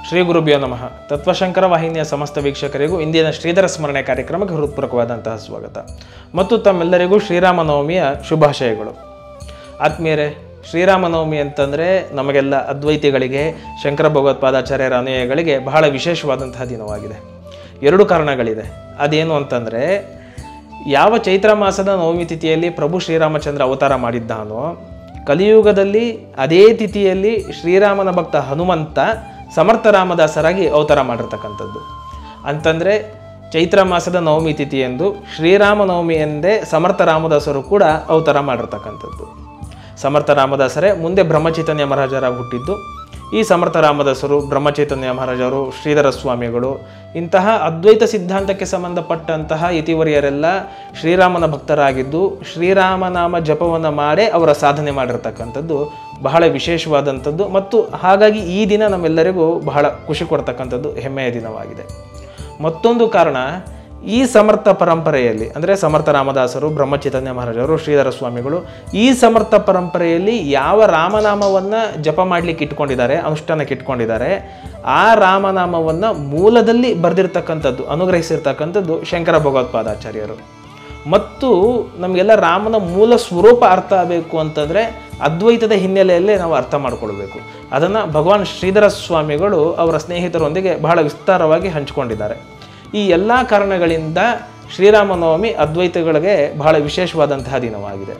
ಶ್ರೀ ಗುರುಭ್ಯೋ ನಮಃ ತತ್ವಶಂಕರ ವಾಹಿನಿಯ ಸಮಸ್ತ ವೀಕ್ಷಕರಿಗೂ ಇಂದಿನ ಶ್ರೀಧರ ಸ್ಮರಣೆ ಕಾರ್ಯಕ್ರಮಕ್ಕೆ ಹೃತ್ಪೂರ್ವಕವಾದಂತಹ ಸ್ವಾಗತ ಮತ್ತು ತಮ್ಮೆಲ್ಲರಿಗೂ ಶ್ರೀರಾಮನವಮಿಯ ಶುಭಾಶಯಗಳು ಆತ್ಮೀಯರೇ ಶ್ರೀರಾಮನವಮಿ ಅಂತಂದರೆ ನಮಗೆಲ್ಲ ಅದ್ವೈತಿಗಳಿಗೆ ಶಂಕರ ಭಗವತ್ಪಾದಾಚಾರ್ಯರ ಅನುಯಾಯಿಗಳಿಗೆ ಬಹಳ ವಿಶೇಷವಾದಂತಹ ದಿನವಾಗಿದೆ ಎರಡು ಕಾರಣಗಳಿದೆ ಅದೇನು ಅಂತಂದರೆ ಯಾವ ಚೈತ್ರ ಮಾಸದ ನವಮಿ ತಿಥಿಯಲ್ಲಿ ಪ್ರಭು ಶ್ರೀರಾಮಚಂದ್ರ ಅವತಾರ ಮಾಡಿದ್ದಾನೋ ಕಲಿಯುಗದಲ್ಲಿ ಅದೇ ತಿಥಿಯಲ್ಲಿ ಶ್ರೀರಾಮನ ಭಕ್ತ ಹನುಮಂತ ಸಮರ್ಥ ರಾಮದಾಸರಾಗಿ ಅವತಾರ ಮಾಡಿರ್ತಕ್ಕಂಥದ್ದು ಅಂತಂದರೆ ಚೈತ್ರ ಮಾಸದ ನವಮಿ ತಿಥಿ ಎಂದು ಶ್ರೀರಾಮ ನವಮಿ ಎಂದೇ ಸಮರ್ಥ ರಾಮದಾಸರು ಕೂಡ ಅವತಾರ ಮಾಡಿರ್ತಕ್ಕಂಥದ್ದು ಸಮರ್ಥ ರಾಮದಾಸರೇ ಮುಂದೆ ಬ್ರಹ್ಮಚೈತನ್ಯ ಮಹಾರಾಜರಾಗಿ ಹುಟ್ಟಿದ್ದು ಈ ಸಮರ್ಥ ರಾಮದಾಸರು ಬ್ರಹ್ಮಚೈತನ್ಯ ಮಹಾರಾಜರು ಶ್ರೀಧರ ಸ್ವಾಮಿಗಳು ಇಂತಹ ಅದ್ವೈತ ಸಿದ್ಧಾಂತಕ್ಕೆ ಸಂಬಂಧಪಟ್ಟಂತಹ ಇತಿವರಿಯರೆಲ್ಲ ಶ್ರೀರಾಮನ ಭಕ್ತರಾಗಿದ್ದು ಶ್ರೀರಾಮನಾಮ ಜಪವನ್ನು ಮಾಡೇ ಅವರ ಸಾಧನೆ ಮಾಡಿರ್ತಕ್ಕಂಥದ್ದು ಬಹಳ ವಿಶೇಷವಾದಂಥದ್ದು ಮತ್ತು ಹಾಗಾಗಿ ಈ ದಿನ ನಮ್ಮೆಲ್ಲರಿಗೂ ಬಹಳ ಖುಷಿ ಕೊಡ್ತಕ್ಕಂಥದ್ದು ಹೆಮ್ಮೆಯ ದಿನವಾಗಿದೆ ಮತ್ತೊಂದು ಕಾರಣ ಈ ಸಮರ್ಥ ಪರಂಪರೆಯಲ್ಲಿ ಅಂದರೆ ಸಮರ್ಥ ರಾಮದಾಸರು ಬ್ರಹ್ಮಚೈತನ್ಯ ಮಹಾರಾಜರು ಶ್ರೀಧರ ಸ್ವಾಮಿಗಳು ಈ ಸಮರ್ಥ ಪರಂಪರೆಯಲ್ಲಿ ಯಾವ ರಾಮನಾಮವನ್ನು ಜಪ ಮಾಡಲಿಕ್ಕೆ ಇಟ್ಕೊಂಡಿದ್ದಾರೆ ಅನುಷ್ಠಾನಕ್ಕೆ ಇಟ್ಕೊಂಡಿದ್ದಾರೆ ಆ ರಾಮನಾಮವನ್ನು ಮೂಲದಲ್ಲಿ ಬರೆದಿರ್ತಕ್ಕಂಥದ್ದು ಅನುಗ್ರಹಿಸಿರ್ತಕ್ಕಂಥದ್ದು ಶಂಕರ ಭಗವತ್ಪಾದಾಚಾರ್ಯರು ಮತ್ತು ನಮಗೆಲ್ಲ ರಾಮನ ಮೂಲ ಸ್ವರೂಪ ಅರ್ಥ ಆಗಬೇಕು ಅಂತಂದರೆ ಅದ್ವೈತದ ಹಿನ್ನೆಲೆಯಲ್ಲೇ ನಾವು ಅರ್ಥ ಮಾಡ್ಕೊಳ್ಬೇಕು ಅದನ್ನು ಭಗವಾನ್ ಶ್ರೀಧರ ಸ್ವಾಮಿಗಳು ಅವರ ಸ್ನೇಹಿತರೊಂದಿಗೆ ಬಹಳ ವಿಸ್ತಾರವಾಗಿ ಹಂಚಿಕೊಂಡಿದ್ದಾರೆ ಈ ಎಲ್ಲ ಕಾರಣಗಳಿಂದ ಶ್ರೀರಾಮನವಮಿ ಅದ್ವೈತಗಳಿಗೆ ಬಹಳ ವಿಶೇಷವಾದಂತಹ ದಿನವಾಗಿದೆ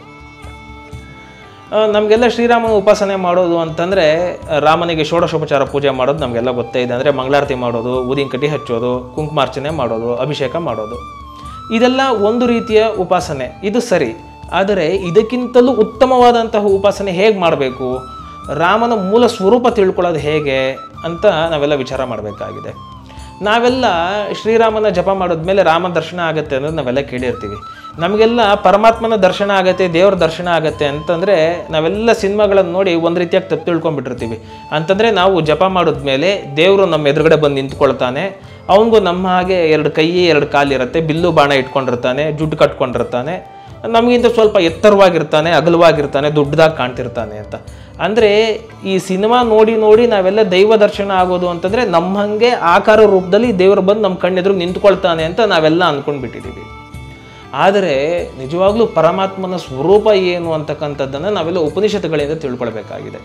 ಆ, ನಮಗೆಲ್ಲ ಶ್ರೀರಾಮನ ಉಪಾಸನೆ ಮಾಡೋದು ಅಂತಂದರೆ ರಾಮನಿಗೆ ಷೋಡಶೋಪಚಾರ ಪೂಜೆ ಮಾಡೋದು ನಮಗೆಲ್ಲ ಗೊತ್ತೇ ಇದೆ ಅಂದರೆ ಮಂಗಳಾರತಿ ಮಾಡೋದು ಊದಿನ ಕಡ್ಡಿ ಹಚ್ಚೋದು ಕುಂಕುಮಾರ್ಚನೆ ಮಾಡೋದು ಅಭಿಷೇಕ ಮಾಡೋದು ಇದೆಲ್ಲ ಒಂದು ರೀತಿಯ ಉಪಾಸನೆ ಇದು ಸರಿ ಆದರೆ ಇದಕ್ಕಿಂತಲೂ ಉತ್ತಮವಾದಂತಹ ಉಪಾಸನೆ ಹೇಗೆ ಮಾಡಬೇಕು ರಾಮನ ಮೂಲ ಸ್ವರೂಪ ತಿಳ್ಕೊಳ್ಳೋದು ಹೇಗೆ ಅಂತ ನಾವೆಲ್ಲ ವಿಚಾರ ಮಾಡಬೇಕಾಗಿದೆ ನಾವೆಲ್ಲ ಶ್ರೀರಾಮನ ಜಪ ಮಾಡಿದ್ಮೇಲೆ ರಾಮ ದರ್ಶನ ಆಗತ್ತೆ ಅನ್ನೋದು ನಾವೆಲ್ಲ ಕೇಳಿರ್ತೀವಿ ನಮಗೆಲ್ಲ ಪರಮಾತ್ಮನ ದರ್ಶನ ಆಗತ್ತೆ ದೇವ್ರ ದರ್ಶನ ಆಗತ್ತೆ ಅಂತಂದರೆ ನಾವೆಲ್ಲ ಸಿನಿಮಾಗಳನ್ನು ನೋಡಿ ಒಂದು ರೀತಿಯಾಗಿ ತಪ್ಪು ತಿಳ್ಕೊಂಡ್ಬಿಟ್ಟಿರ್ತೀವಿ ಅಂತಂದರೆ ನಾವು ಜಪ ಮಾಡಿದ್ಮೇಲೆ ದೇವರು ನಮ್ಮ ಎದುರುಗಡೆ ಬಂದು ನಿಂತ್ಕೊಳ್ತಾನೆ ಅವನಿಗೂ ನಮ್ಮ ಹಾಗೆ ಎರಡು ಕೈ ಎರಡು ಕಾಲಿರುತ್ತೆ ಬಿಲ್ಲು ಬಾಣ ಇಟ್ಕೊಂಡಿರ್ತಾನೆ ಜುಟ್ಟು ಕಟ್ಕೊಂಡಿರ್ತಾನೆ ನಮಗಿಂತ ಸ್ವಲ್ಪ ಎತ್ತರವಾಗಿರ್ತಾನೆ ಅಗಲವಾಗಿರ್ತಾನೆ ದೊಡ್ಡದಾಗಿ ಕಾಣ್ತಿರ್ತಾನೆ ಅಂತ ಅಂದರೆ ಈ ಸಿನಿಮಾ ನೋಡಿ ನೋಡಿ ನಾವೆಲ್ಲ ದೈವ ದರ್ಶನ ಆಗೋದು ಅಂತಂದರೆ ನಮ್ಮ ಹಾಗೆ ಆಕಾರ ರೂಪದಲ್ಲಿ ದೇವರು ಬಂದು ನಮ್ಮ ಕಣ್ಣೆದುರು ನಿಂತ್ಕೊಳ್ತಾನೆ ಅಂತ ನಾವೆಲ್ಲ ಅಂದ್ಕೊಂಡ್ಬಿಟ್ಟಿದ್ದೀವಿ ಆದರೆ ನಿಜವಾಗ್ಲೂ ಪರಮಾತ್ಮನ ಸ್ವರೂಪ ಏನು ಅಂತಕ್ಕಂಥದ್ದನ್ನು ನಾವೆಲ್ಲ ಉಪನಿಷತ್ತುಗಳಿಂದ ತಿಳ್ಕೊಳ್ಬೇಕಾಗಿದೆ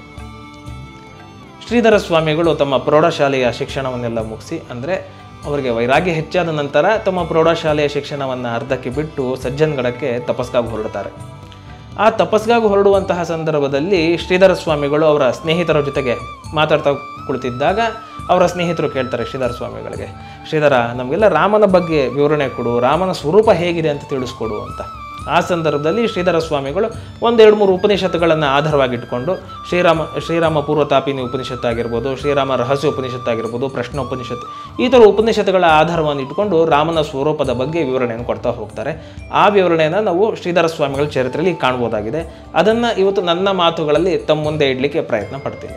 ಶ್ರೀಧರ ಸ್ವಾಮಿಗಳು ತಮ್ಮ ಪ್ರೌಢಶಾಲೆಯ ಶಿಕ್ಷಣವನ್ನೆಲ್ಲ ಮುಗಿಸಿ ಅಂದರೆ ಅವರಿಗೆ ವೈರಾಗ್ಯ ಹೆಚ್ಚಾದ ನಂತರ ತಮ್ಮ ಪ್ರೌಢಶಾಲೆಯ ಶಿಕ್ಷಣವನ್ನು ಅರ್ಧಕ್ಕೆ ಬಿಟ್ಟು ಸಜ್ಜನ್ಗಡಕ್ಕೆ ತಪಸ್ಗಾಗಿ ಹೊರಡ್ತಾರೆ ಆ ತಪಸ್ಗಾಗಿ ಹೊರಡುವಂತಹ ಸಂದರ್ಭದಲ್ಲಿ ಶ್ರೀಧರ ಸ್ವಾಮಿಗಳು ಅವರ ಸ್ನೇಹಿತರ ಜೊತೆಗೆ ಮಾತಾಡ್ತಾ ಕುಳಿತಿದ್ದಾಗ ಅವರ ಸ್ನೇಹಿತರು ಕೇಳ್ತಾರೆ ಶ್ರೀಧರ ಸ್ವಾಮಿಗಳಿಗೆ ಶ್ರೀಧರ ನಮಗೆಲ್ಲ ರಾಮನ ಬಗ್ಗೆ ವಿವರಣೆ ಕೊಡು ರಾಮನ ಸ್ವರೂಪ ಹೇಗಿದೆ ಅಂತ ತಿಳಿಸ್ಕೊಡು ಅಂತ ಆ ಸಂದರ್ಭದಲ್ಲಿ ಶ್ರೀಧರ ಸ್ವಾಮಿಗಳು ಒಂದೆರಡು ಮೂರು ಉಪನಿಷತ್ತುಗಳನ್ನು ಆಧಾರವಾಗಿಟ್ಕೊಂಡು ಶ್ರೀರಾಮ ಶ್ರೀರಾಮ ಪೂರ್ವತಾಪಿನಿ ಉಪನಿಷತ್ತು ಆಗಿರ್ಬೋದು ಶ್ರೀರಾಮ ರಹಸ್ಯ ಉಪನಿಷತ್ತು ಆಗಿರ್ಬೋದು ಪ್ರಶ್ನ ಉಪನಿಷತ್ತು ಈ ಥರ ಉಪನಿಷತ್ತುಗಳ ಆಧಾರವನ್ನು ಇಟ್ಕೊಂಡು ರಾಮನ ಸ್ವರೂಪದ ಬಗ್ಗೆ ವಿವರಣೆಯನ್ನು ಕೊಡ್ತಾ ಹೋಗ್ತಾರೆ ಆ ವಿವರಣೆಯನ್ನು ನಾವು ಶ್ರೀಧರ ಸ್ವಾಮಿಗಳ ಚರಿತ್ರೆಯಲ್ಲಿ ಕಾಣ್ಬೋದಾಗಿದೆ ಅದನ್ನು ಇವತ್ತು ನನ್ನ ಮಾತುಗಳಲ್ಲಿ ತಮ್ಮ ಮುಂದೆ ಇಡಲಿಕ್ಕೆ ಪ್ರಯತ್ನ ಪಡ್ತೀನಿ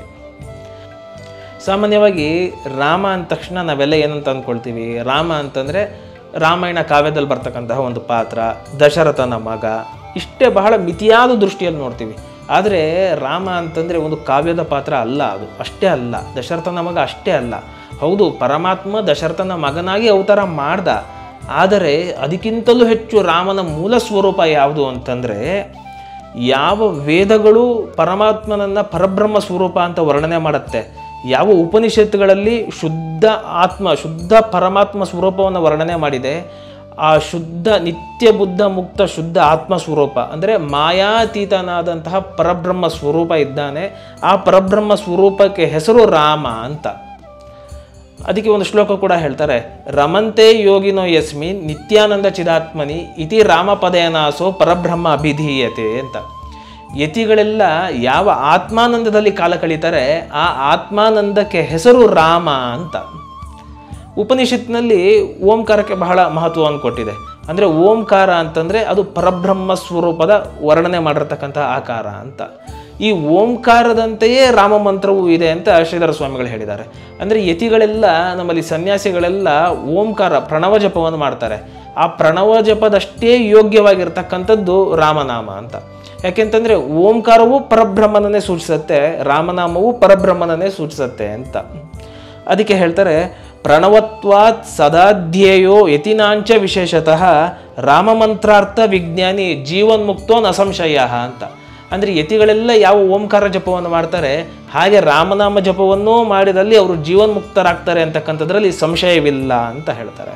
ಸಾಮಾನ್ಯವಾಗಿ ರಾಮ ಅಂದ ತಕ್ಷಣ ನಾವೆಲ್ಲ ಏನಂತ ಅಂದ್ಕೊಳ್ತೀವಿ ರಾಮ ಅಂತಂದರೆ ರಾಮಾಯಣ ಕಾವ್ಯದಲ್ಲಿ ಬರ್ತಕ್ಕಂತಹ ಒಂದು ಪಾತ್ರ ದಶರಥನ ಮಗ ಇಷ್ಟೇ ಬಹಳ ಮಿತಿಯಾದ ದೃಷ್ಟಿಯಲ್ಲಿ ನೋಡ್ತೀವಿ ಆದರೆ ರಾಮ ಅಂತಂದರೆ ಒಂದು ಕಾವ್ಯದ ಪಾತ್ರ ಅಲ್ಲ ಅದು ಅಷ್ಟೇ ಅಲ್ಲ ದಶರಥನ ಮಗ ಅಷ್ಟೇ ಅಲ್ಲ ಹೌದು ಪರಮಾತ್ಮ ದಶರಥನ ಮಗನಾಗಿ ಅವತಾರ ಮಾಡ್ದ ಆದರೆ ಅದಕ್ಕಿಂತಲೂ ಹೆಚ್ಚು ರಾಮನ ಮೂಲ ಸ್ವರೂಪ ಯಾವುದು ಅಂತಂದರೆ ಯಾವ ವೇದಗಳು ಪರಮಾತ್ಮನನ್ನ ಪರಬ್ರಹ್ಮ ಸ್ವರೂಪ ಅಂತ ವರ್ಣನೆ ಮಾಡುತ್ತೆ ಯಾವ ಉಪನಿಷತ್ತುಗಳಲ್ಲಿ ಶುದ್ಧ ಆತ್ಮ ಶುದ್ಧ ಪರಮಾತ್ಮ ಸ್ವರೂಪವನ್ನು ವರ್ಣನೆ ಮಾಡಿದೆ ಆ ಶುದ್ಧ ನಿತ್ಯ ಬುದ್ಧ ಮುಕ್ತ ಶುದ್ಧ ಆತ್ಮ ಸ್ವರೂಪ ಅಂದರೆ ಮಾಯಾತೀತನಾದಂತಹ ಪರಬ್ರಹ್ಮ ಸ್ವರೂಪ ಇದ್ದಾನೆ ಆ ಪರಬ್ರಹ್ಮ ಸ್ವರೂಪಕ್ಕೆ ಹೆಸರು ರಾಮ ಅಂತ ಅದಕ್ಕೆ ಒಂದು ಶ್ಲೋಕ ಕೂಡ ಹೇಳ್ತಾರೆ ರಮಂತೆ ಯೋಗಿನೋ ಯಸ್ಮಿನ್ ನಿತ್ಯಾನಂದ ಚಿದಾತ್ಮನಿ ಇತಿ ರಾಮಪದಯನಾಸೋ ಪರಬ್ರಹ್ಮ ಅಭಿಧೀಯತೆ ಅಂತ ಯತಿಗಳೆಲ್ಲ ಯಾವ ಆತ್ಮಾನಂದದಲ್ಲಿ ಕಾಲ ಕಳೀತಾರೆ ಆ ಆತ್ಮಾನಂದಕ್ಕೆ ಹೆಸರು ರಾಮ ಅಂತ ಉಪನಿಷತ್ನಲ್ಲಿ ಓಂಕಾರಕ್ಕೆ ಬಹಳ ಮಹತ್ವವನ್ನು ಕೊಟ್ಟಿದೆ ಅಂದರೆ ಓಂಕಾರ ಅಂತಂದರೆ ಅದು ಪರಬ್ರಹ್ಮ ಸ್ವರೂಪದ ವರ್ಣನೆ ಮಾಡಿರ್ತಕ್ಕಂಥ ಆಕಾರ ಅಂತ ಈ ಓಂಕಾರದಂತೆಯೇ ರಾಮ ಮಂತ್ರವೂ ಇದೆ ಅಂತ ಶ್ರೀಧರ ಸ್ವಾಮಿಗಳು ಹೇಳಿದ್ದಾರೆ ಅಂದರೆ ಯತಿಗಳೆಲ್ಲ ನಮ್ಮಲ್ಲಿ ಸನ್ಯಾಸಿಗಳೆಲ್ಲ ಓಂಕಾರ ಪ್ರಣವ ಜಪವನ್ನು ಮಾಡ್ತಾರೆ ಆ ಪ್ರಣವ ಜಪದಷ್ಟೇ ಯೋಗ್ಯವಾಗಿರ್ತಕ್ಕಂಥದ್ದು ರಾಮನಾಮ ಅಂತ ಯಾಕೆಂತಂದರೆ ಓಂಕಾರವು ಪರಬ್ರಹ್ಮನನ್ನೇ ಸೂಚಿಸುತ್ತೆ ರಾಮನಾಮವು ಪರಬ್ರಹ್ಮನನ್ನೇ ಸೂಚಿಸುತ್ತೆ ಅಂತ ಅದಕ್ಕೆ ಹೇಳ್ತಾರೆ ಪ್ರಣವತ್ವಾತ್ ಸದಾಧ್ಯೇಯೋ ಯತಿನಾಂಚ ವಿಶೇಷತಃ ರಾಮಮಂತ್ರಾರ್ಥ ವಿಜ್ಞಾನಿ ಜೀವನ್ಮುಕ್ತೋ ನ ಸಂಶಯ ಅಂತ ಅಂದರೆ ಯತಿಗಳೆಲ್ಲ ಯಾವ ಓಂಕಾರ ಜಪವನ್ನು ಮಾಡ್ತಾರೆ ಹಾಗೆ ರಾಮನಾಮ ಜಪವನ್ನೂ ಮಾಡಿದಲ್ಲಿ ಅವರು ಜೀವನ್ಮುಕ್ತರಾಗ್ತಾರೆ ಅಂತಕ್ಕಂಥದ್ರಲ್ಲಿ ಸಂಶಯವಿಲ್ಲ ಅಂತ ಹೇಳ್ತಾರೆ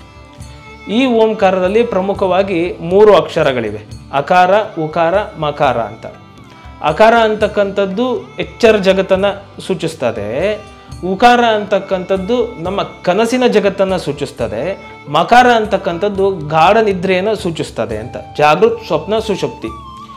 ಈ ಓಂಕಾರದಲ್ಲಿ ಪ್ರಮುಖವಾಗಿ ಮೂರು ಅಕ್ಷರಗಳಿವೆ ಅಕಾರ ಉಕಾರ ಮಕಾರ ಅಂತ ಅಕಾರ ಅಂತಕ್ಕಂಥದ್ದು ಎಚ್ಚರ ಜಗತ್ತನ್ನು ಸೂಚಿಸ್ತದೆ ಉಕಾರ ಅಂತಕ್ಕಂಥದ್ದು ನಮ್ಮ ಕನಸಿನ ಜಗತ್ತನ್ನು ಸೂಚಿಸ್ತದೆ ಮಕಾರ ಅಂತಕ್ಕಂಥದ್ದು ಗಾಢ ನಿದ್ರೆಯನ್ನು ಸೂಚಿಸ್ತದೆ ಅಂತ ಜಾಗೃತ್ ಸ್ವಪ್ನ ಸುಷುಪ್ತಿ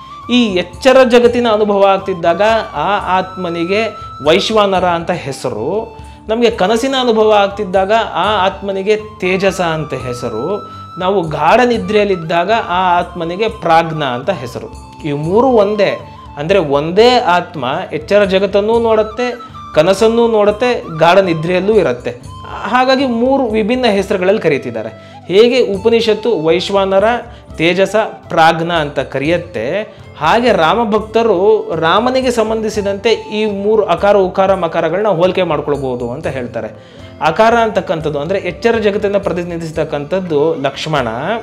ಈ ಎಚ್ಚರ ಜಗತ್ತಿನ ಅನುಭವ ಆಗ್ತಿದ್ದಾಗ ಆ ಆತ್ಮನಿಗೆ ವೈಶ್ವಾನರ ಅಂತ ಹೆಸರು ನಮಗೆ ಕನಸಿನ ಅನುಭವ ಆಗ್ತಿದ್ದಾಗ ಆ ಆತ್ಮನಿಗೆ ತೇಜಸ ಅಂತ ಹೆಸರು ನಾವು ಗಾಢ ನಿದ್ರೆಯಲ್ಲಿದ್ದಾಗ ಆ ಆತ್ಮನಿಗೆ ಪ್ರಾಜ್ಞ ಅಂತ ಹೆಸರು ಈ ಮೂರು ಒಂದೇ ಅಂದರೆ ಒಂದೇ ಆತ್ಮ ಎಚ್ಚರ ಜಗತ್ತನ್ನೂ ನೋಡುತ್ತೆ ಕನಸನ್ನೂ ನೋಡುತ್ತೆ ಗಾಢ ನಿದ್ರೆಯಲ್ಲೂ ಇರುತ್ತೆ ಹಾಗಾಗಿ ಮೂರು ವಿಭಿನ್ನ ಹೆಸರುಗಳಲ್ಲಿ ಕರೀತಿದ್ದಾರೆ ಹೇಗೆ ಉಪನಿಷತ್ತು ವೈಶ್ವಾನರ ತೇಜಸ ಪ್ರಾಜ್ಞ ಅಂತ ಕರೆಯುತ್ತೆ ಹಾಗೆ ರಾಮಭಕ್ತರು ರಾಮನಿಗೆ ಸಂಬಂಧಿಸಿದಂತೆ ಈ ಮೂರು ಅಕಾರ ಉಕಾರ ಮಕಾರಗಳನ್ನ ಹೋಲಿಕೆ ಮಾಡ್ಕೊಳ್ಬೋದು ಅಂತ ಹೇಳ್ತಾರೆ ಅಕಾರ ಅಂತಕ್ಕಂಥದ್ದು ಅಂದರೆ ಎಚ್ಚರ ಜಗತ್ತನ್ನು ಪ್ರತಿನಿಧಿಸ್ತಕ್ಕಂಥದ್ದು ಲಕ್ಷ್ಮಣ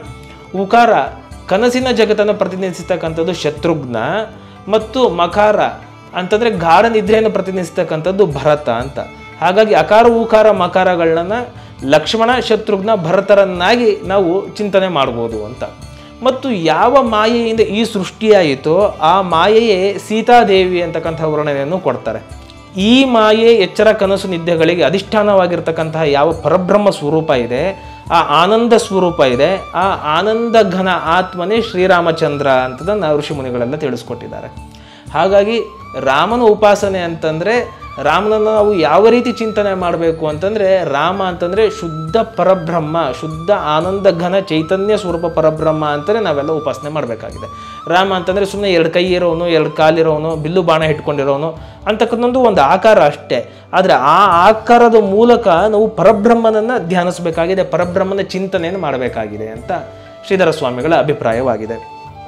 ಉಕಾರ ಕನಸಿನ ಜಗತ್ತನ್ನು ಪ್ರತಿನಿಧಿಸ್ತಕ್ಕಂಥದ್ದು ಶತ್ರುಘ್ನ ಮತ್ತು ಮಕಾರ ಅಂತಂದರೆ ಗಾಢ ನಿದ್ರೆಯನ್ನು ಪ್ರತಿನಿಧಿಸ್ತಕ್ಕಂಥದ್ದು ಭರತ ಅಂತ ಹಾಗಾಗಿ ಅಕಾರ ಉಕಾರ ಮಕಾರಗಳನ್ನ ಲಕ್ಷ್ಮಣ ಶತ್ರುಘ್ನ ಭರತರನ್ನಾಗಿ ನಾವು ಚಿಂತನೆ ಮಾಡ್ಬೋದು ಅಂತ ಮತ್ತು ಯಾವ ಮಾಯೆಯಿಂದ ಈ ಸೃಷ್ಟಿಯಾಯಿತೋ ಆ ಮಾಯೆಯೇ ಸೀತಾದೇವಿ ಅಂತಕ್ಕಂಥ ವರ್ಣನೆಯನ್ನು ಕೊಡ್ತಾರೆ ಈ ಮಾಯೆ ಎಚ್ಚರ ಕನಸು ನಿದ್ದೆಗಳಿಗೆ ಅಧಿಷ್ಠಾನವಾಗಿರ್ತಕ್ಕಂತಹ ಯಾವ ಪರಬ್ರಹ್ಮ ಸ್ವರೂಪ ಇದೆ ಆ ಆನಂದ ಸ್ವರೂಪ ಇದೆ ಆ ಆನಂದ ಘನ ಆತ್ಮನೇ ಶ್ರೀರಾಮಚಂದ್ರ ಅಂತದನ್ನು ಋಷಿ ಮುನಿಗಳೆಲ್ಲ ತಿಳಿಸ್ಕೊಟ್ಟಿದ್ದಾರೆ ಹಾಗಾಗಿ ರಾಮನ ಉಪಾಸನೆ ಅಂತಂದರೆ ರಾಮನನ್ನು ನಾವು ಯಾವ ರೀತಿ ಚಿಂತನೆ ಮಾಡಬೇಕು ಅಂತಂದರೆ ರಾಮ ಅಂತಂದರೆ ಶುದ್ಧ ಪರಬ್ರಹ್ಮ ಶುದ್ಧ ಆನಂದ ಘನ ಚೈತನ್ಯ ಸ್ವರೂಪ ಪರಬ್ರಹ್ಮ ಅಂತಲೇ ನಾವೆಲ್ಲ ಉಪಾಸನೆ ಮಾಡಬೇಕಾಗಿದೆ ರಾಮ ಅಂತಂದರೆ ಸುಮ್ಮನೆ ಎರಡು ಕೈ ಇರೋನು ಎರಡು ಕಾಲಿರೋನು ಬಿಲ್ಲು ಬಾಣ ಇಟ್ಕೊಂಡಿರೋನು ಅಂತಕ್ಕಂಥದ್ದು ಒಂದು ಆಕಾರ ಅಷ್ಟೇ ಆದರೆ ಆ ಆಕಾರದ ಮೂಲಕ ನಾವು ಪರಬ್ರಹ್ಮನನ್ನು ಧ್ಯಾನಿಸಬೇಕಾಗಿದೆ ಪರಬ್ರಹ್ಮನ ಚಿಂತನೆಯನ್ನು ಮಾಡಬೇಕಾಗಿದೆ ಅಂತ ಶ್ರೀಧರ ಸ್ವಾಮಿಗಳ ಅಭಿಪ್ರಾಯವಾಗಿದೆ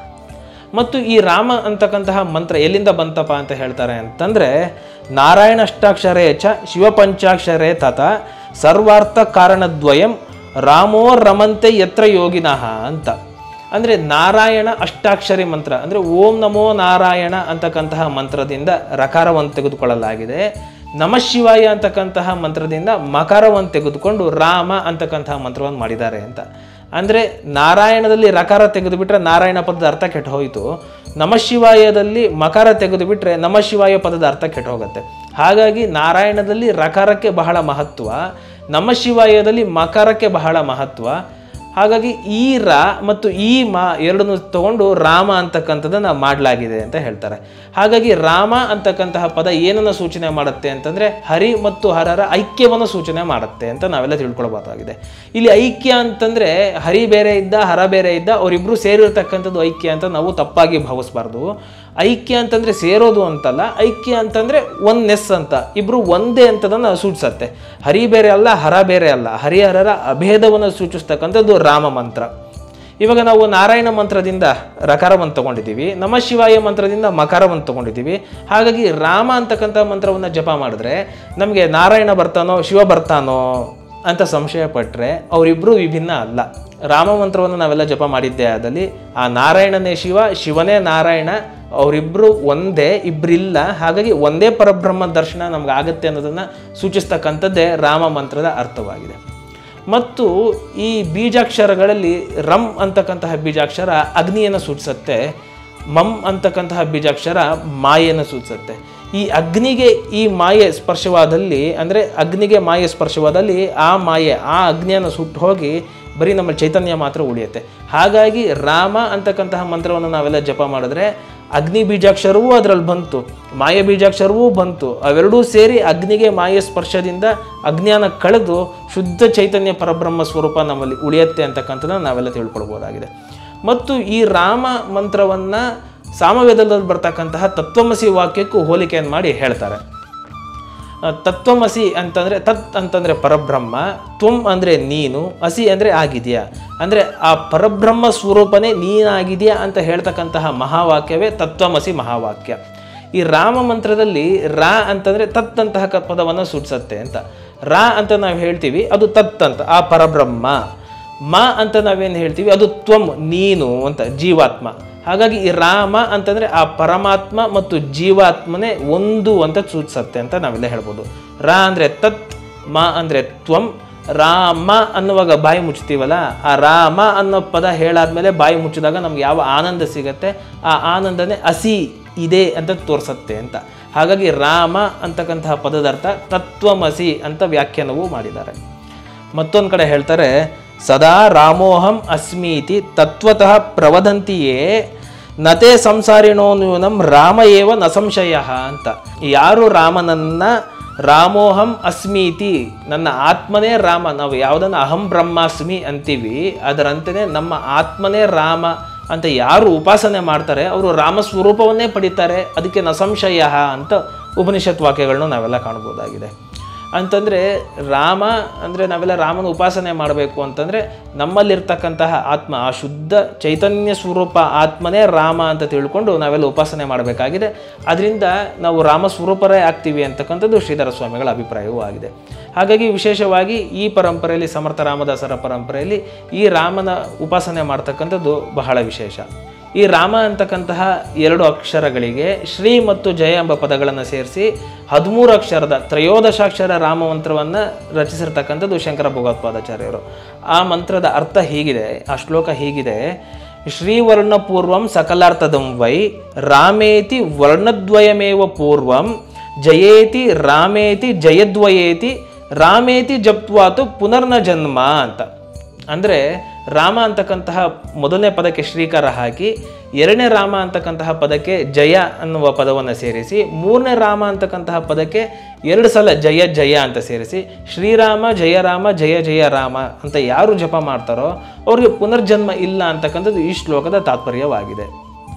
ಮತ್ತು ಈ ರಾಮ ಅಂತಕ್ಕಂತಹ ಮಂತ್ರ ಎಲ್ಲಿಂದ ಬಂತಪ್ಪ ಅಂತ ಹೇಳ್ತಾರೆ ಅಂತಂದರೆ ನಾರಾಯಣ ಅಷ್ಟಾಕ್ಷರೇ ಚ ಶಿವಪಂಚಾಕ್ಷರೇ ತತ ಸರ್ವಾರ್ಥ ಕಾರಣದ್ವಯಂ ರಾಮೋ ರಮಂತೆ ಯತ್ರ ಯೋಗಿನಃ ಅಂತ ಅಂದರೆ ನಾರಾಯಣ ಅಷ್ಟಾಕ್ಷರಿ ಮಂತ್ರ ಅಂದರೆ ಓಂ ನಮೋ ನಾರಾಯಣ ಅಂತಕ್ಕಂತಹ ಮಂತ್ರದಿಂದ ರಕಾರವನ್ನು ತೆಗೆದುಕೊಳ್ಳಲಾಗಿದೆ ನಮಃ ಶಿವಾಯ ಅಂತಕ್ಕಂತಹ ಮಂತ್ರದಿಂದ ಮಕಾರವನ್ನು ತೆಗೆದುಕೊಂಡು ರಾಮ ಅಂತಕ್ಕಂತಹ ಮಂತ್ರವನ್ನು ಮಾಡಿದ್ದಾರೆ ಅಂತ ಅಂದರೆ ನಾರಾಯಣದಲ್ಲಿ ರಕಾರ ತೆಗೆದುಬಿಟ್ರೆ ನಾರಾಯಣ ಪದದ ಅರ್ಥ ಕೆಟ್ಟು ಹೋಯಿತು ನಮಃ ಶಿವಾಯದಲ್ಲಿ ಮಕಾರ ತೆಗೆದುಬಿಟ್ರೆ ನಮಃ ಶಿವಾಯ ಪದದ ಅರ್ಥ ಕೆಟ್ಟು ಹೋಗುತ್ತೆ ಹಾಗಾಗಿ ನಾರಾಯಣದಲ್ಲಿ ರಕಾರಕ್ಕೆ ಬಹಳ ಮಹತ್ವ ನಮಃ ಶಿವಾಯದಲ್ಲಿ ಮಕಾರಕ್ಕೆ ಬಹಳ ಮಹತ್ವ ಹಾಗಾಗಿ ಈ ರ ಮತ್ತು ಈ ಮ ಎರಡನ್ನು ತಗೊಂಡು ರಾಮ ಅಂತಕ್ಕಂಥದ್ದನ್ನು ಮಾಡಲಾಗಿದೆ ಅಂತ ಹೇಳ್ತಾರೆ ಹಾಗಾಗಿ ರಾಮ ಅಂತಕ್ಕಂತಹ ಪದ ಏನನ್ನು ಸೂಚನೆ ಮಾಡುತ್ತೆ ಅಂತಂದರೆ ಹರಿ ಮತ್ತು ಹರರ ಐಕ್ಯವನ್ನು ಸೂಚನೆ ಮಾಡುತ್ತೆ ಅಂತ ನಾವೆಲ್ಲ ತಿಳ್ಕೊಳ್ಬೇಕಾಗಿದೆ ಇಲ್ಲಿ ಐಕ್ಯ ಅಂತಂದರೆ ಹರಿ ಬೇರೆ ಇದ್ದ ಹರ ಬೇರೆ ಇದ್ದ ಅವರಿಬ್ಬರು ಸೇರಿರ್ತಕ್ಕಂಥದ್ದು ಐಕ್ಯ ಅಂತ ನಾವು ತಪ್ಪಾಗಿ ಭಾವಿಸ್ಬಾರ್ದು ಐಕ್ಯ ಅಂತಂದರೆ ಸೇರೋದು ಅಂತಲ್ಲ ಐಕ್ಯ ಅಂತಂದರೆ ನೆಸ್ ಅಂತ ಇಬ್ಬರು ಒಂದೇ ಅಂತದನ್ನು ಸೂಚಿಸತ್ತೆ ಹರಿ ಬೇರೆ ಅಲ್ಲ ಹರ ಬೇರೆ ಅಲ್ಲ ಹರಿಹರರ ಅಭೇದವನ್ನು ಸೂಚಿಸ್ತಕ್ಕಂಥದ್ದು ರಾಮ ಮಂತ್ರ ಇವಾಗ ನಾವು ನಾರಾಯಣ ಮಂತ್ರದಿಂದ ರಕಾರವನ್ನು ತಗೊಂಡಿದ್ದೀವಿ ನಮ ಶಿವಾಯ ಮಂತ್ರದಿಂದ ಮಕಾರವನ್ನು ತಗೊಂಡಿದ್ದೀವಿ ಹಾಗಾಗಿ ರಾಮ ಅಂತಕ್ಕಂಥ ಮಂತ್ರವನ್ನು ಜಪ ಮಾಡಿದ್ರೆ ನಮಗೆ ನಾರಾಯಣ ಬರ್ತಾನೋ ಶಿವ ಬರ್ತಾನೋ ಅಂತ ಸಂಶಯ ಪಟ್ಟರೆ ಅವರಿಬ್ಬರು ವಿಭಿನ್ನ ಅಲ್ಲ ರಾಮ ಮಂತ್ರವನ್ನು ನಾವೆಲ್ಲ ಜಪ ಮಾಡಿದ್ದೇ ಆದಲ್ಲಿ ಆ ನಾರಾಯಣನೇ ಶಿವ ಶಿವನೇ ನಾರಾಯಣ ಅವರಿಬ್ಬರು ಒಂದೇ ಇಬ್ಬರಿಲ್ಲ ಹಾಗಾಗಿ ಒಂದೇ ಪರಬ್ರಹ್ಮ ದರ್ಶನ ನಮ್ಗೆ ಆಗುತ್ತೆ ಅನ್ನೋದನ್ನು ಸೂಚಿಸ್ತಕ್ಕಂಥದ್ದೇ ರಾಮ ಮಂತ್ರದ ಅರ್ಥವಾಗಿದೆ ಮತ್ತು ಈ ಬೀಜಾಕ್ಷರಗಳಲ್ಲಿ ರಮ್ ಅಂತಕ್ಕಂತಹ ಬೀಜಾಕ್ಷರ ಅಗ್ನಿಯನ್ನು ಸೂಚಿಸುತ್ತೆ ಮಮ್ ಅಂತಕ್ಕಂತಹ ಬೀಜಾಕ್ಷರ ಮಾಯೆಯನ್ನು ಸೂಚಿಸುತ್ತೆ ಈ ಅಗ್ನಿಗೆ ಈ ಮಾಯೆ ಸ್ಪರ್ಶವಾದಲ್ಲಿ ಅಂದರೆ ಅಗ್ನಿಗೆ ಮಾಯೆ ಸ್ಪರ್ಶವಾದಲ್ಲಿ ಆ ಮಾಯೆ ಆ ಅಗ್ನಿಯನ್ನು ಸುಟ್ಟು ಹೋಗಿ ಬರೀ ನಮ್ಮ ಚೈತನ್ಯ ಮಾತ್ರ ಉಳಿಯುತ್ತೆ ಹಾಗಾಗಿ ರಾಮ ಅಂತಕ್ಕಂತಹ ಮಂತ್ರವನ್ನು ನಾವೆಲ್ಲ ಜಪ ಮಾಡಿದ್ರೆ ಅಗ್ನಿ ಬೀಜಾಕ್ಷರವೂ ಅದರಲ್ಲಿ ಬಂತು ಮಾಯ ಬೀಜಾಕ್ಷರವೂ ಬಂತು ಅವೆರಡೂ ಸೇರಿ ಅಗ್ನಿಗೆ ಮಾಯ ಸ್ಪರ್ಶದಿಂದ ಅಜ್ಞಾನ ಕಳೆದು ಶುದ್ಧ ಚೈತನ್ಯ ಪರಬ್ರಹ್ಮ ಸ್ವರೂಪ ನಮ್ಮಲ್ಲಿ ಉಳಿಯುತ್ತೆ ಅಂತಕ್ಕಂಥದ್ದನ್ನು ನಾವೆಲ್ಲ ತಿಳ್ಕೊಳ್ಬೋದಾಗಿದೆ ಮತ್ತು ಈ ರಾಮ ಮಂತ್ರವನ್ನು ಸಾಮವೇದದಲ್ಲಿ ಬರ್ತಕ್ಕಂತಹ ತತ್ವಮಸಿ ವಾಕ್ಯಕ್ಕೂ ಹೋಲಿಕೆಯನ್ನು ಮಾಡಿ ಹೇಳ್ತಾರೆ ಆ, ತತ್ವಮಸಿ ಅಂತಂದರೆ ತತ್ ಅಂತಂದರೆ ಪರಬ್ರಹ್ಮ ತ್ವಂ ಅಂದರೆ ನೀನು ಅಸಿ ಅಂದರೆ ಆಗಿದೆಯಾ ಅಂದರೆ ಆ ಪರಬ್ರಹ್ಮ ಸ್ವರೂಪನೇ ನೀನಾಗಿದೆಯಾ ಅಂತ ಹೇಳ್ತಕ್ಕಂತಹ ಮಹಾವಾಕ್ಯವೇ ತತ್ವಮಸಿ ಮಹಾವಾಕ್ಯ ಈ ರಾಮ ಮಂತ್ರದಲ್ಲಿ ರಾ ಅಂತಂದರೆ ತತ್ ಅಂತಹ ಕ- ಪದವನ್ನು ಸೂಚಿಸುತ್ತೆ ಅಂತ ರಾ ಅಂತ ನಾವು ಹೇಳ್ತೀವಿ ಅದು ತತ್ ಅಂತ ಆ ಪರಬ್ರಹ್ಮ ಮ ಅಂತ ನಾವೇನು ಹೇಳ್ತೀವಿ ಅದು ತ್ವಂ ನೀನು ಅಂತ ಜೀವಾತ್ಮ ಹಾಗಾಗಿ ಈ ರಾಮ ಅಂತಂದ್ರೆ ಆ ಪರಮಾತ್ಮ ಮತ್ತು ಜೀವಾತ್ಮನೇ ಒಂದು ಅಂತ ಸೂಚಿಸತ್ತೆ ಅಂತ ನಾವೆಲ್ಲ ಹೇಳ್ಬೋದು ರಾ ಅಂದ್ರೆ ತತ್ ಮ ಅಂದ್ರೆ ತ್ವಂ ರಾಮ ಅನ್ನುವಾಗ ಬಾಯಿ ಮುಚ್ತೀವಲ್ಲ ಆ ರಾಮ ಅನ್ನೋ ಪದ ಹೇಳಾದ್ಮೇಲೆ ಬಾಯಿ ಮುಚ್ಚಿದಾಗ ನಮ್ಗೆ ಯಾವ ಆನಂದ ಸಿಗತ್ತೆ ಆ ಆನಂದನೇ ಹಸಿ ಇದೆ ಅಂತ ತೋರಿಸತ್ತೆ ಅಂತ ಹಾಗಾಗಿ ರಾಮ ಅಂತಕ್ಕಂತಹ ಪದದ ಅರ್ಥ ತತ್ವಮಸಿ ಅಂತ ವ್ಯಾಖ್ಯಾನವೂ ಮಾಡಿದ್ದಾರೆ ಮತ್ತೊಂದು ಕಡೆ ಹೇಳ್ತಾರೆ ಸದಾ ರಾಮೋಹಂ ಅಸ್ಮೀತಿ ತತ್ವತಃ ಪ್ರವದಂತಿಯೇ ನತೆ ಸಂಸಾರಿಣೋ ನ್ಯೂನಂ ರಾಮ ಏವ ನ ಸಂಶಯ ಅಂತ ಯಾರು ರಾಮನನ್ನ ರಾಮೋಹಂ ಅಸ್ಮೀತಿ ನನ್ನ ಆತ್ಮನೇ ರಾಮ ನಾವು ಯಾವುದನ್ನು ಅಹಂ ಬ್ರಹ್ಮಾಸ್ಮಿ ಅಂತೀವಿ ಅದರಂತೆಯೇ ನಮ್ಮ ಆತ್ಮನೇ ರಾಮ ಅಂತ ಯಾರು ಉಪಾಸನೆ ಮಾಡ್ತಾರೆ ಅವರು ರಾಮ ಸ್ವರೂಪವನ್ನೇ ಪಡಿತಾರೆ ಅದಕ್ಕೆ ನ ಸಂಶಯ ಅಂತ ಉಪನಿಷತ್ ವಾಕ್ಯಗಳನ್ನು ನಾವೆಲ್ಲ ಕಾಣ್ಬೋದಾಗಿದೆ ಅಂತಂದರೆ ರಾಮ ಅಂದರೆ ನಾವೆಲ್ಲ ರಾಮನ ಉಪಾಸನೆ ಮಾಡಬೇಕು ಅಂತಂದರೆ ನಮ್ಮಲ್ಲಿರ್ತಕ್ಕಂತಹ ಆತ್ಮ ಆ ಶುದ್ಧ ಚೈತನ್ಯ ಸ್ವರೂಪ ಆತ್ಮನೇ ರಾಮ ಅಂತ ತಿಳ್ಕೊಂಡು ನಾವೆಲ್ಲ ಉಪಾಸನೆ ಮಾಡಬೇಕಾಗಿದೆ ಅದರಿಂದ ನಾವು ರಾಮ ಸ್ವರೂಪರೇ ಆಗ್ತೀವಿ ಅಂತಕ್ಕಂಥದ್ದು ಶ್ರೀಧರ ಸ್ವಾಮಿಗಳ ಅಭಿಪ್ರಾಯವೂ ಆಗಿದೆ ಹಾಗಾಗಿ ವಿಶೇಷವಾಗಿ ಈ ಪರಂಪರೆಯಲ್ಲಿ ಸಮರ್ಥ ರಾಮದಾಸರ ಪರಂಪರೆಯಲ್ಲಿ ಈ ರಾಮನ ಉಪಾಸನೆ ಮಾಡ್ತಕ್ಕಂಥದ್ದು ಬಹಳ ವಿಶೇಷ ಈ ರಾಮ ಅಂತಕ್ಕಂತಹ ಎರಡು ಅಕ್ಷರಗಳಿಗೆ ಶ್ರೀ ಮತ್ತು ಜಯ ಎಂಬ ಪದಗಳನ್ನು ಸೇರಿಸಿ ಹದಿಮೂರು ಅಕ್ಷರದ ತ್ರಯೋದಶಾಕ್ಷರ ರಾಮ ಮಂತ್ರವನ್ನು ರಚಿಸಿರ್ತಕ್ಕಂಥದ್ದು ಶಂಕರ ಭಗವತ್ಪಾದಾಚಾರ್ಯರು ಆ ಮಂತ್ರದ ಅರ್ಥ ಹೀಗಿದೆ ಆ ಶ್ಲೋಕ ಹೀಗಿದೆ ಶ್ರೀವರ್ಣ ಪೂರ್ವಂ ಸಕಲಾರ್ಥದಂ ವೈ ರಾಮೇತಿ ವರ್ಣದ್ವಯಮೇವ ಪೂರ್ವಂ ಜಯೇತಿ ರಾಮೇತಿ ಜಯದ್ವಯೇತಿ ರಾಮೇತಿ ಜಪ್ತ್ವಾತು ಪುನರ್ನ ಜನ್ಮ ಅಂತ ಅಂದರೆ ರಾಮ ಅಂತಕ್ಕಂತಹ ಮೊದಲನೇ ಪದಕ್ಕೆ ಶ್ರೀಕಾರ ಹಾಕಿ ಎರಡನೇ ರಾಮ ಅಂತಕ್ಕಂತಹ ಪದಕ್ಕೆ ಜಯ ಅನ್ನುವ ಪದವನ್ನು ಸೇರಿಸಿ ಮೂರನೇ ರಾಮ ಅಂತಕ್ಕಂತಹ ಪದಕ್ಕೆ ಎರಡು ಸಲ ಜಯ ಜಯ ಅಂತ ಸೇರಿಸಿ ಶ್ರೀರಾಮ ಜಯರಾಮ ಜಯ ಜಯ ರಾಮ ಅಂತ ಯಾರು ಜಪ ಮಾಡ್ತಾರೋ ಅವ್ರಿಗೆ ಪುನರ್ಜನ್ಮ ಇಲ್ಲ ಅಂತಕ್ಕಂಥದ್ದು ಈ ಶ್ಲೋಕದ ತಾತ್ಪರ್ಯವಾಗಿದೆ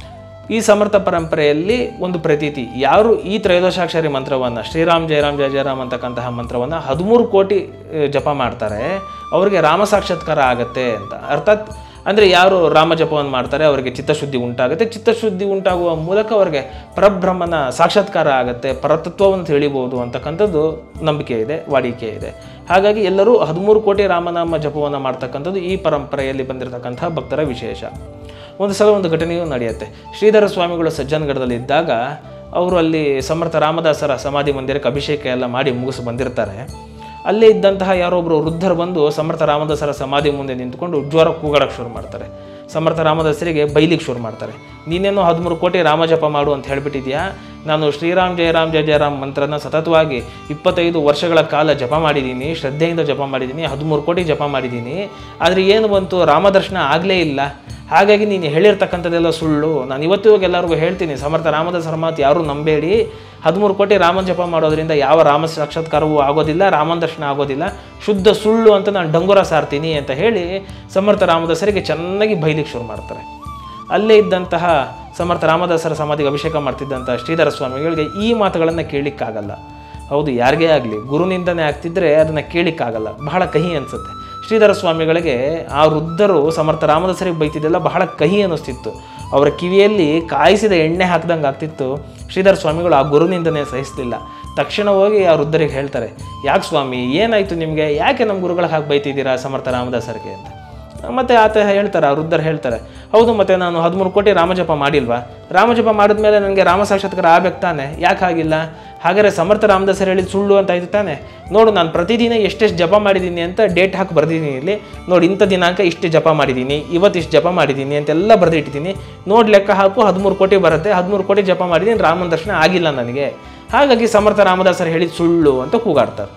ಈ ಸಮರ್ಥ ಪರಂಪರೆಯಲ್ಲಿ ಒಂದು ಪ್ರತೀತಿ ಯಾರು ಈ ತ್ರಯೋದಶಾಕ್ಷರಿ ಮಂತ್ರವನ್ನು ಶ್ರೀರಾಮ್ ಜಯರಾಮ್ ಜಯ ಜಯರಾಮ್ ಅಂತಕ್ಕಂತಹ ಮಂತ್ರವನ್ನು ಹದಿಮೂರು ಕೋಟಿ ಆ, ಜಪ ಮಾಡ್ತಾರೆ ಅವರಿಗೆ ರಾಮ ಸಾಕ್ಷಾತ್ಕಾರ ಆಗತ್ತೆ ಅಂತ ಅರ್ಥಾತ್ ಅಂದರೆ ಯಾರು ರಾಮ ಜಪವನ್ನು ಮಾಡ್ತಾರೆ ಅವರಿಗೆ ಚಿತ್ತಶುದ್ಧಿ ಉಂಟಾಗುತ್ತೆ ಚಿತ್ತಶುದ್ಧಿ ಉಂಟಾಗುವ ಮೂಲಕ ಅವರಿಗೆ ಪರಬ್ರಹ್ಮನ ಸಾಕ್ಷಾತ್ಕಾರ ಆಗುತ್ತೆ ಪರತತ್ವವನ್ನು ತಿಳಿಬೋದು ಅಂತಕ್ಕಂಥದ್ದು ನಂಬಿಕೆ ಇದೆ ವಾಡಿಕೆ ಇದೆ ಹಾಗಾಗಿ ಎಲ್ಲರೂ ಹದಿಮೂರು ಕೋಟಿ ರಾಮನಾಮ ಜಪವನ್ನು ಮಾಡ್ತಕ್ಕಂಥದ್ದು ಈ ಪರಂಪರೆಯಲ್ಲಿ ಬಂದಿರತಕ್ಕಂತಹ ಭಕ್ತರ ವಿಶೇಷ ಒಂದು ಸಲ ಒಂದು ಘಟನೆಯೂ ನಡೆಯುತ್ತೆ ಶ್ರೀಧರ ಸ್ವಾಮಿಗಳು ಸಜ್ಜನಗಢದಲ್ಲಿ ಇದ್ದಾಗ ಅವರು ಅಲ್ಲಿ ಸಮರ್ಥ ರಾಮದಾಸರ ಸಮಾಧಿ ಮಂದಿರಕ್ಕೆ ಅಭಿಷೇಕ ಎಲ್ಲ ಮಾಡಿ ಮುಗಿಸಿ ಬಂದಿರ್ತಾರೆ ಅಲ್ಲೇ ಇದ್ದಂತಹ ಯಾರೊಬ್ಬರು ವೃದ್ಧರು ಬಂದು ಸಮರ್ಥ ರಾಮದಾಸರ ಸಮಾಧಿ ಮುಂದೆ ನಿಂತ್ಕೊಂಡು ಜ್ವರ ಕೂಗಾಡಕ್ಕೆ ಶುರು ಮಾಡ್ತಾರೆ ಸಮರ್ಥ ರಾಮದಾಸರಿಗೆ ಬೈಲಿಕ್ಕೆ ಶುರು ಮಾಡ್ತಾರೆ ನೀನೇನೋ ಹದಿಮೂರು ಕೋಟಿ ರಾಮಜಪ ಮಾಡು ಅಂತ ಹೇಳ್ಬಿಟ್ಟಿದ್ಯಾ ನಾನು ಶ್ರೀರಾಮ್ ಜಯರಾಮ್ ಜಯ ಜಯರಾಮ್ ಮಂತ್ರನ ಸತತವಾಗಿ ಇಪ್ಪತ್ತೈದು ವರ್ಷಗಳ ಕಾಲ ಜಪ ಮಾಡಿದ್ದೀನಿ ಶ್ರದ್ಧೆಯಿಂದ ಜಪ ಮಾಡಿದ್ದೀನಿ ಹದಿಮೂರು ಕೋಟಿ ಜಪ ಮಾಡಿದ್ದೀನಿ ಆದರೆ ಏನು ಬಂತು ರಾಮದರ್ಶನ ಆಗಲೇ ಇಲ್ಲ ಹಾಗಾಗಿ ನೀನು ಹೇಳಿರ್ತಕ್ಕಂಥದ್ದೆಲ್ಲ ಸುಳ್ಳು ನಾನು ಇವತ್ತಿಗೂ ಎಲ್ಲರಿಗೂ ಹೇಳ್ತೀನಿ ಸಮರ್ಥ ರಾಮದಾಸರ ಮಾತು ಯಾರೂ ನಂಬೇಡಿ ಹದಿಮೂರು ಕೋಟಿ ರಾಮನ ಜಪ ಮಾಡೋದ್ರಿಂದ ಯಾವ ರಾಮ ಸಾಕ್ಷಾತ್ಕಾರವೂ ಆಗೋದಿಲ್ಲ ರಾಮನ ದರ್ಶನ ಆಗೋದಿಲ್ಲ ಶುದ್ಧ ಸುಳ್ಳು ಅಂತ ನಾನು ಡಂಗುರ ಸಾರ್ತೀನಿ ಅಂತ ಹೇಳಿ ಸಮರ್ಥ ರಾಮದಾಸರಿಗೆ ಚೆನ್ನಾಗಿ ಬೈಲಿಕ್ಕೆ ಶುರು ಮಾಡ್ತಾರೆ ಅಲ್ಲೇ ಇದ್ದಂತಹ ಸಮರ್ಥ ರಾಮದಾಸರ ಸಮಾಧಿಗೆ ಅಭಿಷೇಕ ಮಾಡ್ತಿದ್ದಂತಹ ಶ್ರೀಧರ ಸ್ವಾಮಿಗಳಿಗೆ ಈ ಮಾತುಗಳನ್ನು ಕೇಳಲಿಕ್ಕಾಗಲ್ಲ ಹೌದು ಯಾರಿಗೇ ಆಗಲಿ ಗುರುನಿಂದನೇ ಆಗ್ತಿದ್ರೆ ಅದನ್ನು ಕೇಳಲಿಕ್ಕಾಗಲ್ಲ ಬಹಳ ಕಹಿ ಅನಿಸುತ್ತೆ ಶ್ರೀಧರ ಸ್ವಾಮಿಗಳಿಗೆ ಆ ವೃದ್ಧರು ಸಮರ್ಥ ರಾಮದಾಸರಿಗೆ ಬೈತಿದ್ದೆಲ್ಲ ಬಹಳ ಕಹಿ ಅನ್ನಿಸ್ತಿತ್ತು ಅವರ ಕಿವಿಯಲ್ಲಿ ಕಾಯಿಸಿದ ಎಣ್ಣೆ ಹಾಕ್ದಂಗೆ ಆಗ್ತಿತ್ತು ಶ್ರೀಧರ ಸ್ವಾಮಿಗಳು ಆ ಗುರುನಿಂದನೇ ಸಹಿಸಲಿಲ್ಲ ತಕ್ಷಣ ಹೋಗಿ ಆ ವೃದ್ಧರಿಗೆ ಹೇಳ್ತಾರೆ ಯಾಕೆ ಸ್ವಾಮಿ ಏನಾಯಿತು ನಿಮಗೆ ಯಾಕೆ ನಮ್ಮ ಗುರುಗಳಿಗೆ ಹಾಕಿ ಬೈತಿದ್ದೀರಾ ಸಮರ್ಥ ರಾಮದಾಸರಿಗೆ ಅಂತ ಮತ್ತೆ ಆತ ಹೇಳ್ತಾರೆ ಆ ವೃದ್ಧರು ಹೇಳ್ತಾರೆ ಹೌದು ಮತ್ತೆ ನಾನು ಹದಿಮೂರು ಕೋಟಿ ರಾಮಜಪ ಮಾಡಿಲ್ವಾ ರಾಮಜಪ ಮಾಡಿದ್ಮೇಲೆ ನನಗೆ ರಾಮ ಸಾಕ್ಷಾತ್ಕಾರ ಆಗ್ಬೇಕು ತಾನೆ ಯಾಕೆ ಆಗಿಲ್ಲ ಹಾಗಾದ್ರೆ ಸಮರ್ಥ ರಾಮದಾಸರು ಹೇಳಿದ ಸುಳ್ಳು ಅಂತ ಆಯ್ತು ತಾನೆ ನೋಡು ನಾನು ಪ್ರತಿದಿನ ಎಷ್ಟೆಷ್ಟು ಜಪ ಮಾಡಿದ್ದೀನಿ ಅಂತ ಡೇಟ್ ಹಾಕಿ ಬರ್ದಿದ್ದೀನಿ ಇಲ್ಲಿ ನೋಡಿ ಇಂಥ ದಿನಾಂಕ ಇಷ್ಟು ಜಪ ಮಾಡಿದ್ದೀನಿ ಇವತ್ತು ಇಷ್ಟು ಜಪ ಮಾಡಿದ್ದೀನಿ ಅಂತೆಲ್ಲ ಬರೆದಿಟ್ಟಿದ್ದೀನಿ ನೋಡಿ ಲೆಕ್ಕ ಹಾಕು ಹದಿಮೂರು ಕೋಟಿ ಬರುತ್ತೆ ಹದಿಮೂರು ಕೋಟಿ ಜಪ ಮಾಡಿದ್ದೀನಿ ರಾಮನ ದರ್ಶನ ಆಗಿಲ್ಲ ನನಗೆ ಹಾಗಾಗಿ ಸಮರ್ಥ ರಾಮದಾಸರು ಹೇಳಿದ ಸುಳ್ಳು ಅಂತ ಕೂಗಾಡ್ತಾರೆ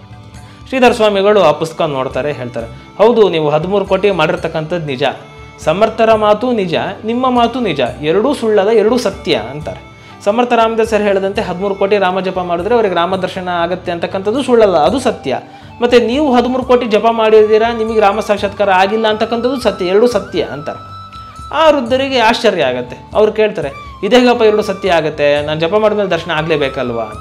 ಶ್ರೀಧರ ಸ್ವಾಮಿಗಳು ಆ ಪುಸ್ತಕ ನೋಡ್ತಾರೆ ಹೇಳ್ತಾರೆ ಹೌದು ನೀವು ಹದಿಮೂರು ಕೋಟಿ ಮಾಡಿರ್ತಕ್ಕಂಥದ್ದು ನಿಜ ಸಮರ್ಥರ ಮಾತು ನಿಜ ನಿಮ್ಮ ಮಾತು ನಿಜ ಎರಡೂ ಸುಳ್ಳಲ್ಲ ಎರಡೂ ಸತ್ಯ ಅಂತಾರೆ ಸಮರ್ಥ ರಾಮದಾಸರು ಹೇಳಿದಂತೆ ಹದಿಮೂರು ಕೋಟಿ ರಾಮ ಜಪ ಮಾಡಿದ್ರೆ ಅವರಿಗೆ ರಾಮ ದರ್ಶನ ಆಗುತ್ತೆ ಅಂತಕ್ಕಂಥದ್ದು ಸುಳ್ಳಲ್ಲ ಅದು ಸತ್ಯ ಮತ್ತೆ ನೀವು ಹದಿಮೂರು ಕೋಟಿ ಜಪ ಮಾಡಿದ್ದೀರಾ ನಿಮಗೆ ರಾಮ ಸಾಕ್ಷಾತ್ಕಾರ ಆಗಿಲ್ಲ ಅಂತಕ್ಕಂಥದ್ದು ಸತ್ಯ ಎರಡೂ ಸತ್ಯ ಅಂತಾರೆ ಆ ವೃದ್ಧರಿಗೆ ಆಶ್ಚರ್ಯ ಆಗುತ್ತೆ ಅವ್ರು ಕೇಳ್ತಾರೆ ಇದೇಗಪ್ಪ ಎರಡು ಸತ್ಯ ಆಗುತ್ತೆ ನಾನು ಜಪ ಮಾಡಿದ್ಮೇಲೆ ದರ್ಶನ ಆಗಲೇಬೇಕಲ್ವಾ ಅಂತ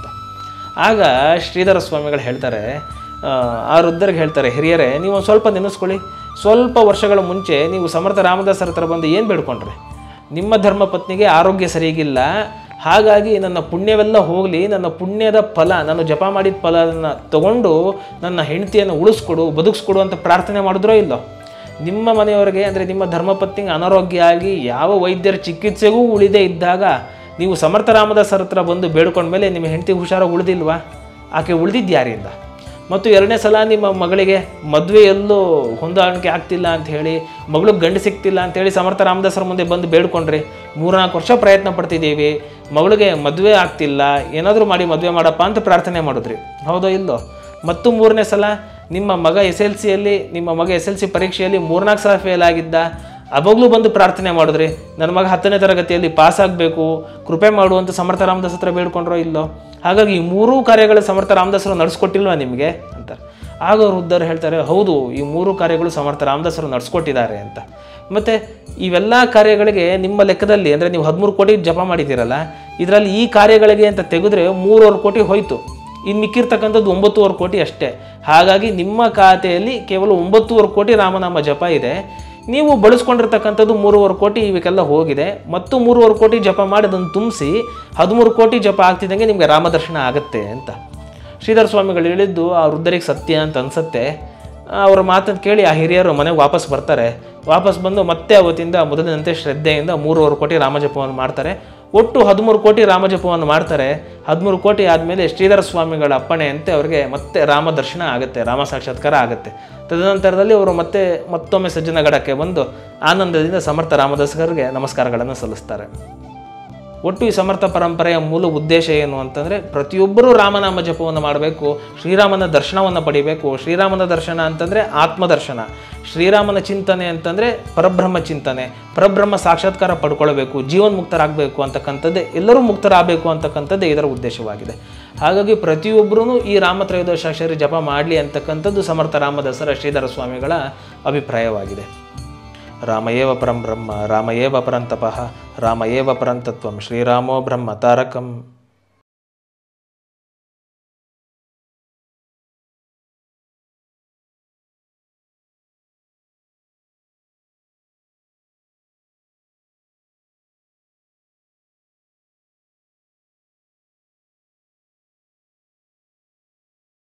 ಆಗ ಶ್ರೀಧರ ಸ್ವಾಮಿಗಳು ಹೇಳ್ತಾರೆ ಆ, ಆ ವೃದ್ಧರಿಗೆ ಹೇಳ್ತಾರೆ ಹಿರಿಯರೇ ನೀವು ಒಂದು ಸ್ವಲ್ಪ ನೆನೆಸ್ಕೊಳ್ಳಿ ಸ್ವಲ್ಪ ವರ್ಷಗಳ ಮುಂಚೆ ನೀವು ಸಮರ್ಥ ರಾಮದಾಸರ ಹತ್ರ ಬಂದು ಏನು ಬೇಡ್ಕೊಂಡ್ರೆ ನಿಮ್ಮ ಧರ್ಮ ಪತ್ನಿಗೆ ಆರೋಗ್ಯ ಸರಿಗಿಲ್ಲ ಹಾಗಾಗಿ ನನ್ನ ಪುಣ್ಯವೆಲ್ಲ ಹೋಗಲಿ ನನ್ನ ಪುಣ್ಯದ ಫಲ ನಾನು ಜಪ ಮಾಡಿದ ಫಲನ ತಗೊಂಡು ನನ್ನ ಹೆಂಡತಿಯನ್ನು ಉಳಿಸ್ಕೊಡು ಬದುಕಿಸ್ಕೊಡು ಅಂತ ಪ್ರಾರ್ಥನೆ ಮಾಡಿದ್ರೋ ಇಲ್ಲೋ ನಿಮ್ಮ ಮನೆಯವರಿಗೆ ಅಂದರೆ ನಿಮ್ಮ ಧರ್ಮಪತ್ನಿಗೆ ಅನಾರೋಗ್ಯ ಆಗಿ ಯಾವ ವೈದ್ಯರ ಚಿಕಿತ್ಸೆಗೂ ಉಳಿದೇ ಇದ್ದಾಗ ನೀವು ಸಮರ್ಥ ರಾಮದಾಸರ ಹತ್ರ ಬಂದು ಬೇಡ್ಕೊಂಡ ಮೇಲೆ ನಿಮ್ಮ ಹೆಂಡತಿ ಹುಷಾರಾಗಿ ಉಳಿದಿಲ್ವಾ ಆಕೆ ಉಳಿದಿದ್ದು ಯಾರಿಂದ ಮತ್ತು ಎರಡನೇ ಸಲ ನಿಮ್ಮ ಮಗಳಿಗೆ ಮದುವೆ ಎಲ್ಲೂ ಹೊಂದಾಣಿಕೆ ಆಗ್ತಿಲ್ಲ ಅಂತ ಹೇಳಿ ಮಗಳಿಗೆ ಗಂಡು ಸಿಗ್ತಿಲ್ಲ ಅಂತ ಹೇಳಿ ಸಮರ್ಥ ರಾಮದಾಸರ ಮುಂದೆ ಬಂದು ಬೇಡ್ಕೊಂಡ್ರಿ ಮೂರ್ನಾಲ್ಕು ವರ್ಷ ಪ್ರಯತ್ನ ಪಡ್ತಿದ್ದೀವಿ ಮಗಳಿಗೆ ಮದುವೆ ಆಗ್ತಿಲ್ಲ ಏನಾದರೂ ಮಾಡಿ ಮದುವೆ ಮಾಡಪ್ಪ ಅಂತ ಪ್ರಾರ್ಥನೆ ಮಾಡಿದ್ರಿ ಹೌದೋ ಇಲ್ಲೋ ಮತ್ತು ಮೂರನೇ ಸಲ ನಿಮ್ಮ ಮಗ ಎಸ್ ಎಲ್ ಸಿಯಲ್ಲಿ ನಿಮ್ಮ ಮಗ ಎಸ್ ಎಲ್ ಸಿ ಪರೀಕ್ಷೆಯಲ್ಲಿ ಮೂರ್ನಾಲ್ಕು ಸಲ ಫೇಲ್ ಆಗಿದ್ದ ಅವಾಗಲೂ ಬಂದು ಪ್ರಾರ್ಥನೆ ಮಾಡಿದ್ರಿ ನನ್ನ ಮಗ ಹತ್ತನೇ ತರಗತಿಯಲ್ಲಿ ಪಾಸ್ ಆಗಬೇಕು ಕೃಪೆ ಮಾಡುವಂತ ಸಮರ್ಥ ರಾಮದಾಸ್ ಹತ್ರ ಬೇಡ್ಕೊಂಡ್ರೋ ಇಲ್ಲೋ ಹಾಗಾಗಿ ಈ ಮೂರೂ ಕಾರ್ಯಗಳ ಸಮರ್ಥ ರಾಮದಾಸರು ನಡೆಸ್ಕೊಟ್ಟಿಲ್ವಾ ನಿಮಗೆ ಅಂತಾರೆ ಆಗ ವೃದ್ಧರು ಹೇಳ್ತಾರೆ ಹೌದು ಈ ಮೂರು ಕಾರ್ಯಗಳು ಸಮರ್ಥ ರಾಮದಾಸರು ನಡೆಸ್ಕೊಟ್ಟಿದ್ದಾರೆ ಅಂತ ಮತ್ತು ಇವೆಲ್ಲ ಕಾರ್ಯಗಳಿಗೆ ನಿಮ್ಮ ಲೆಕ್ಕದಲ್ಲಿ ಅಂದರೆ ನೀವು ಹದಿಮೂರು ಕೋಟಿ ಜಪ ಮಾಡಿದ್ದೀರಲ್ಲ ಇದರಲ್ಲಿ ಈ ಕಾರ್ಯಗಳಿಗೆ ಅಂತ ತೆಗೆದ್ರೆ ಮೂರುವರೆ ಕೋಟಿ ಹೋಯ್ತು ಇನ್ನು ಮಿಕ್ಕಿರ್ತಕ್ಕಂಥದ್ದು ಒಂಬತ್ತುವರೆ ಕೋಟಿ ಅಷ್ಟೇ ಹಾಗಾಗಿ ನಿಮ್ಮ ಖಾತೆಯಲ್ಲಿ ಕೇವಲ ಒಂಬತ್ತುವರೆ ಕೋಟಿ ರಾಮನಾಮ ಜಪ ಇದೆ ನೀವು ಬಳಸ್ಕೊಂಡಿರ್ತಕ್ಕಂಥದ್ದು ಮೂರುವರೆ ಕೋಟಿ ಇವಕ್ಕೆಲ್ಲ ಹೋಗಿದೆ ಮತ್ತು ಮೂರುವರೆ ಕೋಟಿ ಜಪ ಮಾಡಿ ಅದನ್ನು ತುಂಬಿಸಿ ಹದಿಮೂರು ಕೋಟಿ ಜಪ ಆಗ್ತಿದ್ದಂಗೆ ನಿಮಗೆ ರಾಮದರ್ಶನ ಆಗುತ್ತೆ ಅಂತ ಶ್ರೀಧರ ಸ್ವಾಮಿಗಳು ಹೇಳಿದ್ದು ಆ ವೃದ್ಧರಿಗೆ ಸತ್ಯ ಅಂತ ಅನ್ಸತ್ತೆ ಅವರ ಮಾತನ್ನು ಕೇಳಿ ಆ ಹಿರಿಯರು ಮನೆಗೆ ವಾಪಸ್ ಬರ್ತಾರೆ ವಾಪಸ್ ಬಂದು ಮತ್ತೆ ಅವತ್ತಿಂದ ಮೊದಲಿನಂತೆ ಶ್ರದ್ಧೆಯಿಂದ ಮೂರುವರೆ ಕೋಟಿ ರಾಮಜಪವನ್ನು ಮಾಡ್ತಾರೆ ಒಟ್ಟು ಹದಿಮೂರು ಕೋಟಿ ರಾಮಜಪವನ್ನು ಮಾಡ್ತಾರೆ ಹದಿಮೂರು ಕೋಟಿ ಆದಮೇಲೆ ಶ್ರೀಧರ ಸ್ವಾಮಿಗಳ ಅಪ್ಪಣೆಯಂತೆ ಅವರಿಗೆ ಮತ್ತೆ ರಾಮ ದರ್ಶನ ಆಗುತ್ತೆ ರಾಮ ಸಾಕ್ಷಾತ್ಕಾರ ಆಗುತ್ತೆ ತದನಂತರದಲ್ಲಿ ಅವರು ಮತ್ತೆ ಮತ್ತೊಮ್ಮೆ ಸಜ್ಜನಗಡಕ್ಕೆ ಬಂದು ಆನಂದದಿಂದ ಸಮರ್ಥ ರಾಮದಾಸರಿಗೆ ನಮಸ್ಕಾರಗಳನ್ನು ಸಲ್ಲಿಸ್ತಾರೆ ಒಟ್ಟು ಈ ಸಮರ್ಥ ಪರಂಪರೆಯ ಮೂಲ ಉದ್ದೇಶ ಏನು ಅಂತಂದರೆ ಪ್ರತಿಯೊಬ್ಬರೂ ರಾಮನಾಮ ಜಪವನ್ನು ಮಾಡಬೇಕು ಶ್ರೀರಾಮನ ದರ್ಶನವನ್ನು ಪಡಿಬೇಕು ಶ್ರೀರಾಮನ ದರ್ಶನ ಅಂತಂದರೆ ಆತ್ಮದರ್ಶನ ಶ್ರೀರಾಮನ ಚಿಂತನೆ ಅಂತಂದರೆ ಪರಬ್ರಹ್ಮ ಚಿಂತನೆ ಪರಬ್ರಹ್ಮ ಸಾಕ್ಷಾತ್ಕಾರ ಪಡ್ಕೊಳ್ಬೇಕು ಜೀವನ್ಮುಕ್ತರಾಗಬೇಕು ಅಂತಕ್ಕಂಥದ್ದೇ ಎಲ್ಲರೂ ಮುಕ್ತರಾಗಬೇಕು ಅಂತಕ್ಕಂಥದ್ದೇ ಇದರ ಉದ್ದೇಶವಾಗಿದೆ ಹಾಗಾಗಿ ಪ್ರತಿಯೊಬ್ಬರೂ ಈ ರಾಮತ್ರಯೋದಶಾಕ್ಷರಿ ಜಪ ಮಾಡಲಿ ಅಂತಕ್ಕಂಥದ್ದು ಸಮರ್ಥ ರಾಮದಾಸರ ಶ್ರೀಧರ ಸ್ವಾಮಿಗಳ ಅಭಿಪ್ರಾಯವಾಗಿದೆ ರಾಮ ಏವ ಪರಂ ಬ್ರಹ್ಮ ರಾಮ ಏವ ಪರಂತಪಃ ರಾಮ ಏವ ಪರಂತತ್ವಂ ಶ್ರೀರಾಮೋ ಬ್ರಹ್ಮ ತಾರಕಂ